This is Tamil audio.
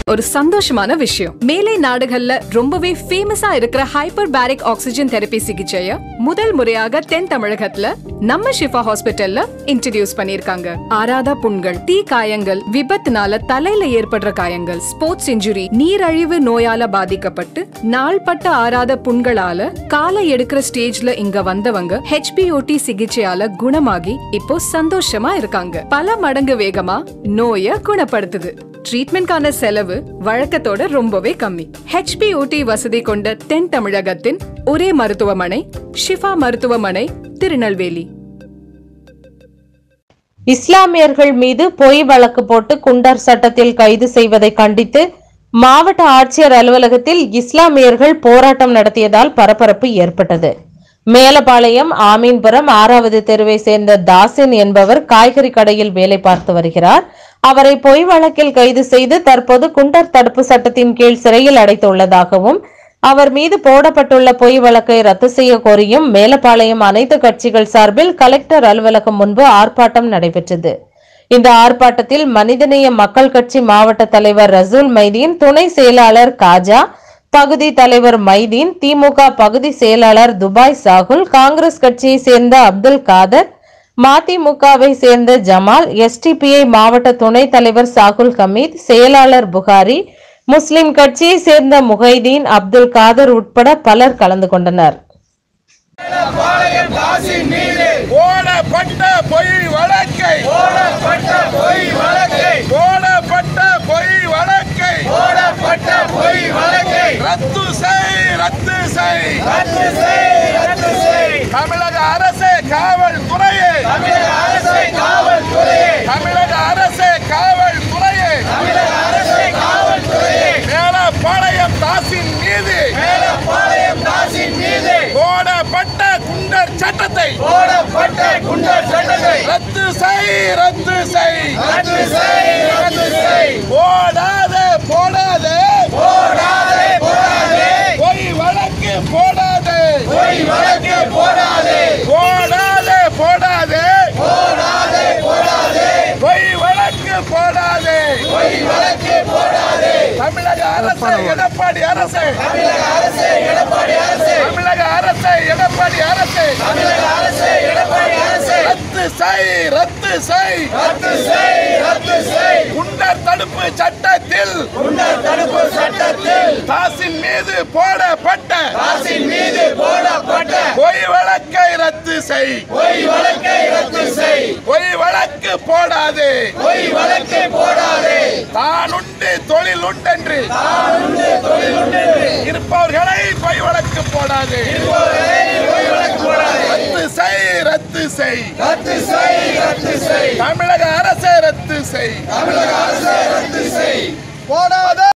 ஒரு சந்தோஷமான விஷயம் மேலை நாடுகள்ல ரொம்பவே ஃபேமஸா இருக்கிற ஹைப்பர் பேரிக் ஆக்சிஜன் தெரப்பி சிகிச்சைய முதல் முறையாக தென் தமிழகத்துல நம்ம ஷிஃபா ஹாஸ்பிட்டல்ல இன்ட்ரடியூஸ் பண்ணிருக்காங்க ஆறாத புண்கள் தீ காயங்கள் விபத்துனால தலையில ஏற்படுற காயங்கள் ஸ்போர்ட்ஸ் இன்ஜுரி நீரழிவு நோயால பாதிக்கப்பட்டு நாள்பட்ட ஆறாத புண்களால காலை எடுக்கிற ஸ்டேஜ்ல இங்க வந்தவங்க ஹெச்பிஓடி சிகிச்சையால குணமாகி இப்போ சந்தோஷமா இருக்காங்க பல மடங்கு வேகமா நோய குணப்படுத்துது ட்ரீட்மெண்ட்கான செலவு வழக்கத்தோட ரொம்பவே கம்மி ஹெச்பிஓடி வசதி கொண்ட தென் தமிழகத்தின் ஒரே மருத்துவமனை ஷிஃபா மருத்துவமனை திருநெல்வேலி இஸ்லாமியர்கள் மீது பொய் வழக்கு போட்டு குண்டர் சட்டத்தில் கைது செய்வதை கண்டித்து மாவட்ட ஆட்சியர் அலுவலகத்தில் இஸ்லாமியர்கள் போராட்டம் நடத்தியதால் பரபரப்பு ஏற்பட்டது மேலப்பாளையம் ஆமீன்புரம் ஆறாவது தெருவை சேர்ந்த தாசின் என்பவர் காய்கறி கடையில் வேலை பார்த்து வருகிறார் அவரை பொய் வழக்கில் கைது செய்து தற்போது குண்டர் தடுப்பு சட்டத்தின் கீழ் சிறையில் அடைத்துள்ளதாகவும் அவர் மீது போடப்பட்டுள்ள பொய் வழக்கை ரத்து செய்ய கோரியும் மேலப்பாளையம் அனைத்து கட்சிகள் சார்பில் கலெக்டர் அலுவலகம் முன்பு ஆர்ப்பாட்டம் நடைபெற்றது இந்த ஆர்ப்பாட்டத்தில் மனிதநேய மக்கள் கட்சி மாவட்ட தலைவர் ரசூல் மைதீன் துணை செயலாளர் காஜா பகுதி தலைவர் மைதீன் திமுக பகுதி செயலாளர் துபாய் சாகுல் காங்கிரஸ் கட்சியை சேர்ந்த அப்துல் காதர் மதிமுகவை சேர்ந்த ஜமால் எஸ்டிபிஐ மாவட்ட துணைத் தலைவர் சாகுல் ஹமீத் செயலாளர் புகாரி முஸ்லிம் கட்சியை சேர்ந்த முஹைதீன் அப்துல் காதர் உட்பட பலர் கலந்து கொண்டனர் போடப்பட்ட பொய் வழக்கை போடப்பட்ட பொய் வழக்கை போடப்பட்ட பொய் வழக்கை போடப்பட்ட பொய் வழக்கை ரத்து செய் ரத்து செய் ரத்து செய் ரத்து செய் தமிழக அரசே காவல்துறையே தமிழக அரசே காவல்துறையே தமிழக அரசே காவல்துறையே தமிழக அரசே காவல்துறையே மேலப்பாளையம் தாசின் மீது மேலப்பாளையம் தாசின் மீது போடப்பட்ட குண்டர் சட்டத்தை போடப்பட்ட குண்டர் சட்டத்தை ரத்து செய் ரத்து செய் ரத்து செய் ரத்து செய் போடாதே போடாதே போடாதே போடாதே பொய் வழக்கு போடாதே பொய் வழக்கு போடாதே போடாதே போடாதே போடாதே போடாதே பொய் வழக்கு போடாதே பொய் வழக்கு போடாதே தமிழக அரசு எடப்பாடி அரசு தமிழக அரசு எடப்பாடி அரசு தமிழக அரசு எடப்பாடி அரசு தமிழக அரசு எடப்பாடி அரசு ரத்து செய் ரத்து செய் ரத்து செய் ரத்து செய் குண்டர் தடுப்பு சட்டத்தில் குண்டர் தடுப்பு சட்டத்தில் தாசின் மீது போடப்பட்ட தாசின் மீது போடப்பட்ட பொய் வழக்கை ரத்து செய் பொய் வழக்கை ரத்து செய் பொய் வழக்கு போடாதே பொய் வழக்கு போடாதே தான் உண்டு தொழில் உண்டென்று இருப்பவர்களை பொய் வழக்கு போடாதே ரத்து செய் ரத்து செய் ரத்து செய் ரத்து செய் தமிழக அரசை ரத்து செய் தமிழக அரசை ரத்து செய் போடாத